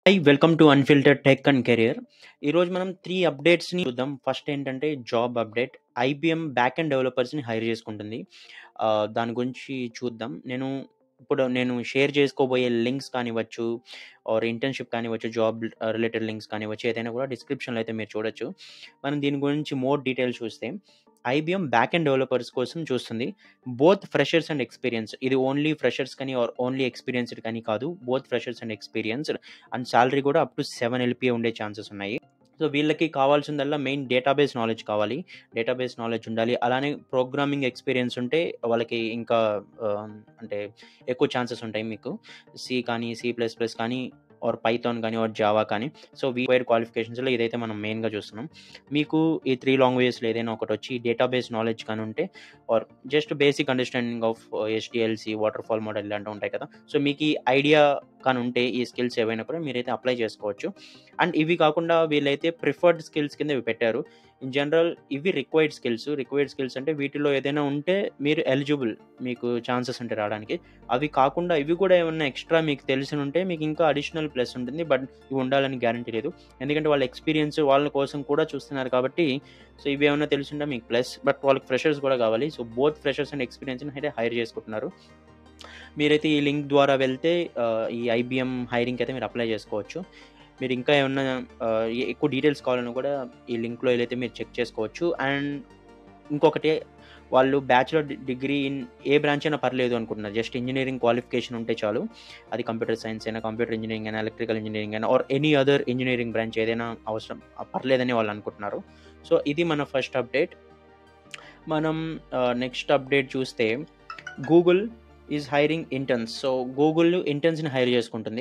High welcome to unfiltered tech and career. ఈరోజు మనం 3 అప్డేట్స్‌ని చూద్దాం. ఫస్ట్ ఏంటంటే job update. IBM back end డెవలపర్స్‌ని హైర్ చేసుకుంటుంది. ఆహ్, దాని గురించి చూద్దాం. నేను ఇప్పుడు నేను షేర్ చేసుకోబోయే లింక్స్ కానివ్వచ్చు, ఆర్ ఇంటర్న్‌షిప్ కానివ్వచ్చు, జాబ్ ఆహ్, రిలేటెడ్ లింక్స్ కానివ్వచ్చు, ఏదైనా కూడా డిస్క్రిప్షన్‌లో అయితే మీరు చూడొచ్చు. మనం దీని గురించి మోర్ డీటెయిల్స్ చూస్తే ఐబీఎం బ్యాక్ ఎండ్ డెవలపర్స్ కోసం చూస్తుంది. Both freshers and experience. ఇది ఓన్లీ ఫ్రెషర్స్ కానీ ఆర్ ఓన్లీ ఎక్స్‌పీరియన్స్‌డ్ కానీ కాదు. Both freshers and experienced and salary కూడా అప్ టు 7 ఎల్‌పీఏ ఉండే ఛాన్సెస్ ఉన్నాయి. సో, వీళ్ళకి కావాల్సిందల్లా మెయిన్ డేటాబేస్ నాలెడ్జ్ కావాలి. డేటాబేస్ నాలెడ్జ్ ఉండాలి. అలానే ప్రోగ్రామింగ్ ఎక్స్‌పీరియన్స్ ఉంటే వాళ్ళకి ఇంకా ఆహ్, అంటే ఎక్కువ ఛాన్సెస్ ఉంటాయి మీకు. సి కానీ, సి ప్లస్ ప్లస్ కానీ ఆర్ పైథాన్ కానీ ఆర్ జావా కానీ. సో, రిక్వైర్డ్ క్వాలిఫికేషన్స్‌లో ఇదైతే మనం మెయిన్‌గా చూస్తున్నాం. మీకు ఈ 3 లాంగ్వేజెస్‌లో ఏదైనా ఒకటొచ్చి డేటాబేస్ నాలెడ్జ్ కానీ ఉంటే or just basic understanding of HDLC, waterfall model ఇలాంటివి ఉంటాయి కదా! సో, మీకు ఈ ఐడియా కానీ ఉంటే ఈ స్కిల్స్ ఏవైనా కూడా మీరైతే అప్లై చేసుకోవచ్చు. అండ్ ఇవి కాకుండా వీళ్ళైతే ప్రిఫర్డ్ స్కిల్స్ కింద ఇవి పెట్టారు. ఇన్ జనరల్ ఇవి రిక్వైర్డ్ స్కిల్స్. రిక్వైర్డ్ స్కిల్స్ అంటే వీటిలో ఏదైనా ఉంటే మీరు ఎలిజిబుల్. మీకు ఛాన్సెస్ ఉంటాయి రావడానికి. అవి కాకుండా ఇవి కూడా ఏమన్నా ఎక్స్‌ట్రా మీకు తెలిసుంటే మీకు ఇంకా అడిషనల్ ప్లస్ ఉంటుంది. బట్ ఇవి ఉండాలని గ్యారంటీ లేదు. ఎందుకంటే వాళ్ళ ఎక్స్‌పీరియన్స్ వాళ్ళ కోసం కూడా చూస్తున్నారు కాబట్టి సో, ఇవి ఏమన్నా తెలిసుంటే మీకు ప్లస్. బట్ వాళ్ళకి ఫ్రెషర్స్ కూడా కావాలి. సో, బోత్ ఫ్రెషర్స్ అండ్ ఎక్స్‌పీరియన్స్‌ని అయితే హైర్ చేసుకుంటున్నారు. మీరైతే ఈ లింక్ ద్వారా వెళ్తే ఆహ్, ఈ ఐబీఎం హైరింగ్‌కి అయితే మీరు అప్లై చేసుకోవచ్చు. మీరు ఇంకా ఏమన్నా ఆహ్, ఎక్కువ డీటెయిల్స్ కావాలన్నా కూడా ఈ లింక్‌లో ఎళ్ళైతే మీరు చెక్ చేసుకోవచ్చు. అండ్ ఇంకొకటి వాళ్ళు bachelor D degree in a branch అయినా పర్లేదు అనుకుంటున్నారు. జస్ట్ ఇంజినీరింగ్ క్వాలిఫికేషన్ ఉంటే చాలు. అది కంప్యూటర్ సైన్స్ అయినా, కంప్యూటర్ ఇంజినీరింగ్ అయినా, ఎలక్ట్రికల్ ఇంజినీరింగ్ అయినా or any other engineering branch ఏదైనా అవసరం పర్లేదని వాళ్ళు అనుకుంటున్నారు. సో, ఇది మన ఫస్ట్ అప్డేట్. మనం ఆహ్, నెక్స్ట్ అప్డేట్ చూస్తే Google is hiring interns. So, Google ఇంటర్న్స్‌ని హైర్ చేసుకుంటుంది.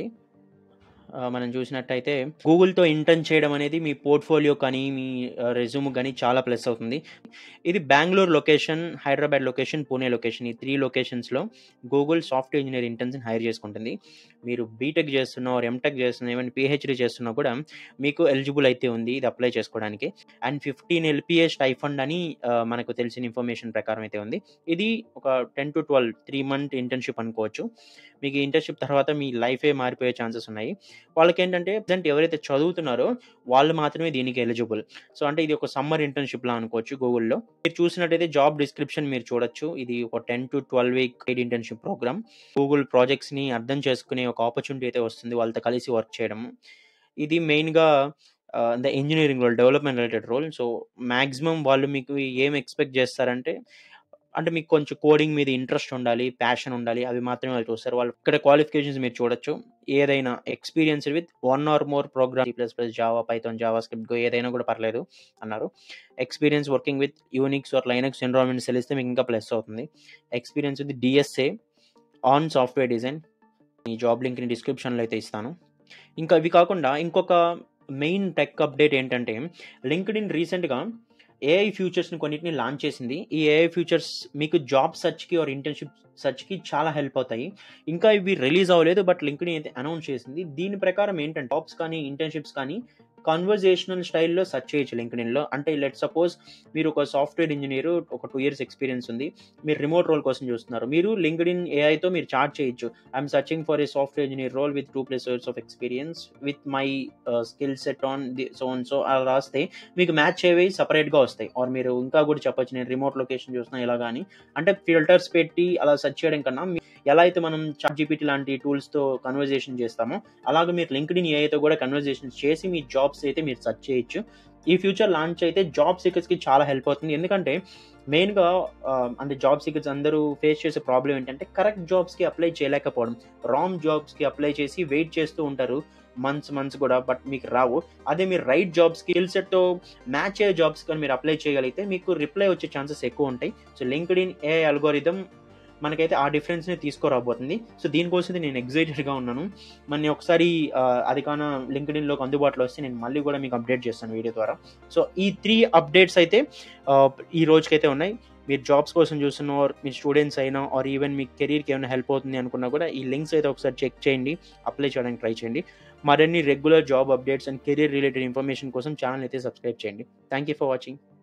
ఆహ్, మనం చూసినట్టయితే గూగుల్‌తో ఇంటర్న్ చేయడం అనేది మీ పోర్ట్‌ఫోలియో కానీ, మీ ఆహ్, రెజ్యూమ్‌కి గాని చాలా ప్లస్ అవుతుంది. ఇది Bengaluru location, Hyderabad location, Pune location ఈ 3 లొకేషన్స్‌లో గూగుల్ సాఫ్ట్‌వేర్ ఇంజినీర్ ఇంటర్న్స్‌ని హైర్ చేసుకుంటుంది. మీరు బీటెక్ చేస్తున్నా ఆర్ ఎంటెక్ చేస్తున్నా, ఈవెన్ పీహెచ్‌డీ చేస్తున్నా కూడా మీకు ఎలిజిబుల్ అయితే ఉంది ఇది అప్లై చేసుకోవడానికి. అండ్ 15 ఎల్‌పీఏ స్టైఫండ్ అని ఆహ్, మనకు తెలిసిన ఇన్ఫర్మేషన్ ప్రకారం అయితే ఉంది. ఇది ఒక 10-12 3 మంత్ ఇంటర్న్‌షిప్ అనుకోవచ్చు. మీకు ఈ ఇంటర్న్‌షిప్ తర్వాత మీ లైఫే మారిపోయే ఛాన్సెస్ ఉన్నాయి. వాళ్ళకేంటంటే ప్రెజెంట్ ఎవరైతే చదువుతున్నారో వాళ్ళు మాత్రమే దీనికి ఎలిజిబుల్. సో, అంటే ఇది ఒక సమ్మర్ ఇంటర్న్‌షిప్‌లా అనుకోవచ్చు గూగుల్‌లో. మీరు చూసినట్టయితే జాబ్ డిస్క్రిప్షన్ మీరు చూడొచ్చు. ఇది ఒక 10-12 week paid internship programme. Google ప్రాజెక్ట్స్‌ని అర్థం చేసుకునే ఒక ఆపర్చునిటీ అయితే వస్తుంది వాళ్ళతో కలిసి వర్క్ చేయడం. ఇది మెయిన్‌గా ah, the engineering role, development related role. So, maximum వాళ్ళు మీకు ఏం ఎక్స్‌పెక్ట్ చేస్తారంటే అంటే మీకు కొంచెం కోడింగ్ మీద ఇంట్రెస్ట్ ఉండాలి, ప్యాషన్ ఉండాలి. అవి మాత్రమే వాళ్ళు చూస్తారు. వాళ్ళు ఇక్కడ క్వాలిఫికేషన్స్ మీరు చూడొచ్చు. ఏదైనా experience with 1 or more program C plus plus, Java, Python, JavaScript Go ఏదైనా కూడా పర్లేదు అన్నారు. Experience working with Unix or Linux environments తెలిస్తే మీకు ఇంకా ప్లస్ అవుతుంది. Experience with DSA on software design. ఈ జాబ్ లింక్‌ని డిస్క్రిప్షన్‌లో అయితే ఇస్తాను. ఇంకా ఇవి కాకుండా ఇంకొక మెయిన్ టెక్ అప్డేట్ ఏంటంటే లింక్డ్ఇన్ రీసెంట్‌గా ఏఐ ఫ్యూచర్స్‌ని కొన్నిటిని లాంచ్ చేసింది. ఈ ఏఐ ఫ్యూచర్స్ మీకు జాబ్ సెర్చ్‌కి ఆర్ ఇంటర్న్‌షిప్ సెర్చ్‌కి చాలా హెల్ప్ అవుతాయి. ఇంకా ఇవి రిలీజ్ అవ్వలేదు. బట్ లింక్డ్ఇన్ అయితే అనౌన్స్ చేసింది. దీని ప్రకారం ఏంటంటే జాబ్స్ కానీ, ఇంటర్న్‌షిప్స్ కానీ కన్వర్జేషనల్ స్టైల్‌లో సెర్చ్ చేయొచ్చు లింక్డ్ఇన్‌లో. అంటే లెట్స్ సపోజ్ మీరు ఒక సాఫ్ట్‌వేర్ ఇంజినీర్ ఒక 2 ఇయర్స్ ఎక్స్‌పీరియన్స్ ఉంది. మీరు రిమోట్ రోల్ కోసం చూస్తున్నారు. మీరు లింక్డ్ఇన్ ఏఐతో మీరు చాట్ చేయొచ్చు. I am searching for a software engineer role with 2+ years of experience with my ah, skill set on the so and so అలా రాస్తే మీకు మ్యాచ్ అయ్యేవి సెపరేట్‌గా వస్తాయి. ఆర్ మీరు ఇంకా కూడా చెప్పొచ్చు నేను రిమోట్ లొకేషన్ చూస్తున్నా ఇలాగ అని. అంటే ఫిల్టర్స్ పెట్టి అలా సెర్చ్ చేయడం కన్నా ఎలా అయితే మనం చాట్ జీపీటీ లాంటి టూల్స్‌తో కన్వర్జేషన్ చేస్తామో అలాగే మీరు లింక్డ్ఇన్ ఏఐతో కూడా కన్వర్జేషన్స్ చేసి మీ జాబ్స్ అయితే మీరు సెర్చ్ చేయొచ్చు. ఈ ఫ్యూచర్ లాంచ్ అయితే జాబ్ సీకర్స్‌కి చాలా హెల్ప్ అవుతుంది. ఎందుకంటే మెయిన్‌గా ఆహ్, అంటే జాబ్ సీకర్స్ అందరూ ఫేస్ చేసే ప్రాబ్లమ్ ఏంటంటే కరెక్ట్ జాబ్స్‌కి అప్లై చేయలేకపోవడం. రాంగ్ జాబ్స్‌కి అప్లై చేసి వెయిట్ చేస్తూ ఉంటారు. మంత్స్, మంత్స్ కూడా బట్ మీకు రావు. అదే మీరు రైట్ జాబ్స్‌కి స్కిల్ సెట్‌తో మ్యాచ్ అయ్యే జాబ్స్ కానీ మీరు అప్లై చేయగలిగితే మీకు రిప్లై వచ్చే ఛాన్సెస్ ఎక్కువ ఉంటాయి. సో, లింక్డ్ఇన్ ఏఐ అల్గోరిథం మనకైతే ఆ డిఫరెన్స్‌ని తీసుకురాబోతుంది. సో, దీనికోసం అయితే నేను ఎక్సైటెడ్‌గా ఉన్నాను. మరి ఒకసారి ఆహ్, అది కాన లింక్డ్ఇన్‌లోకి అందుబాటులో వస్తే నేను మళ్ళీ కూడా మీకు అప్డేట్ చేస్తాను వీడియో ద్వారా. సో, ఈ 3 అప్డేట్స్ అయితే ఆహ్, ఈ రోజుకైతే ఉన్నాయి. మీరు జాబ్స్ కోసం చూస్తున్న ఆర్ మీ స్టూడెంట్స్ అయినా ఆర్ ఈవెన్ మీ కెరియర్‌కి ఏమైనా హెల్ప్ అవుతుంది అనుకున్నా కూడా ఈ లింక్స్ అయితే ఒకసారి చెక్ చేయండి. అప్లై చేయడానికి ట్రై చేయండి. మరిన్ని regular job updates and career related information కోసం ఛానెల్ అయితే సబ్స్క్రైబ్ చేయండి. Thank you for watching.